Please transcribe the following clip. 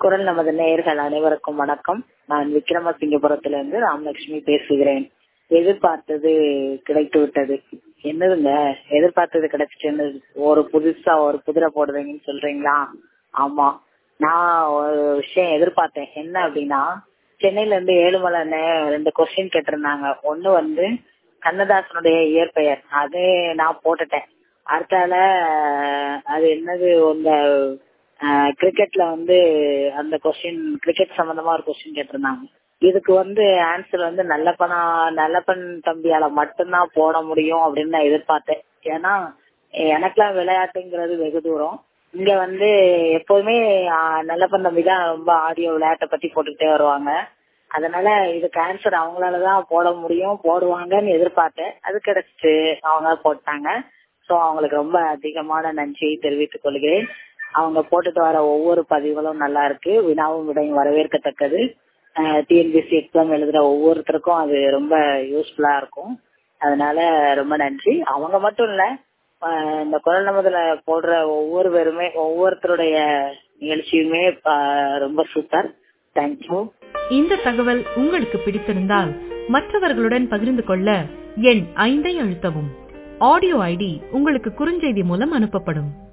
குரல் நமது நேயர்கள் அனைவருக்கும் வணக்கம் நான் விக்ரமசிங்கபுரத்திலிருந்து ராமலட்சுமி பேசுகிறேன் எதிர்பார்த்தது கிடைத்து விட்டது என்னதுங்க எதிர்பார்த்தது கிடைச்சிட்டு ஒரு புதுசா ஒரு குதிரை போடுவீங்கன்னு சொல்றீங்களா ஆமா நான் ஒரு விஷயம் எதிர்பார்த்தேன் என்ன அப்படின்னா சென்னையில இருந்து ஏழுமலை ரெண்டு கொஸ்டின் கேட்டிருந்தாங்க ஒண்ணு வந்து கண்ணதாசனுடைய இயற்பெயர் அது நான் போட்டுட்டேன் அடுத்தால அது என்னது இந்த கிரிக்கெட்ல வந்து அந்த கொஸ்டின் கிரிக்கெட் சம்பந்தமா ஒரு கொஸ்டின் கேட்டிருந்தாங்க இதுக்கு வந்து ஆன்சர் வந்து நல்லப்பனா நல்லப்பன் தம்பியால மட்டும்தான் போட முடியும் அப்படின்னு நான் எதிர்பார்த்தேன் ஏன்னா எனக்கெல்லாம் விளையாட்டுங்கிறது வெகு தூரம் இங்க வந்து எப்போதுமே நல்லப்பன் தம்பி தான் ரொம்ப ஆடியோ விளையாட்டை பத்தி போட்டுக்கிட்டே வருவாங்க அதனால இதுக்கு ஆன்சர் அவங்களாலதான் போட முடியும் போடுவாங்கன்னு எதிர்பார்த்தேன் அது கிடைச்சிட்டு அவங்க போட்டாங்க சோ அவங்களுக்கு ரொம்ப அதிகமான நன்றியை தெரிவித்துக் கொள்கிறேன் அவங்க போட்டுட்டு வர ஒவ்வொரு பதிவுகளும் நல்லா இருக்கு வினாவும் விடையும் வரவேற்கத்தக்கது டிஎன்பிசி எக்ஸாம் எழுதுற ஒவ்வொருத்தருக்கும் அது ரொம்ப யூஸ்ஃபுல்லா இருக்கும் அதனால ரொம்ப நன்றி அவங்க மட்டும் இல்ல இந்த குரல் நமதுல போடுற ஒவ்வொரு பேருமே ஒவ்வொருத்தருடைய நிகழ்ச்சியுமே ரொம்ப சூப்பர் தேங்க்யூ இந்த தகவல் உங்களுக்கு பிடித்திருந்தால் மற்றவர்களுடன் பகிர்ந்து கொள்ள எண் ஐந்தை அழுத்தவும் ஆடியோ ஐடி உங்களுக்கு குறுஞ்செய்தி மூலம் அனுப்பப்படும்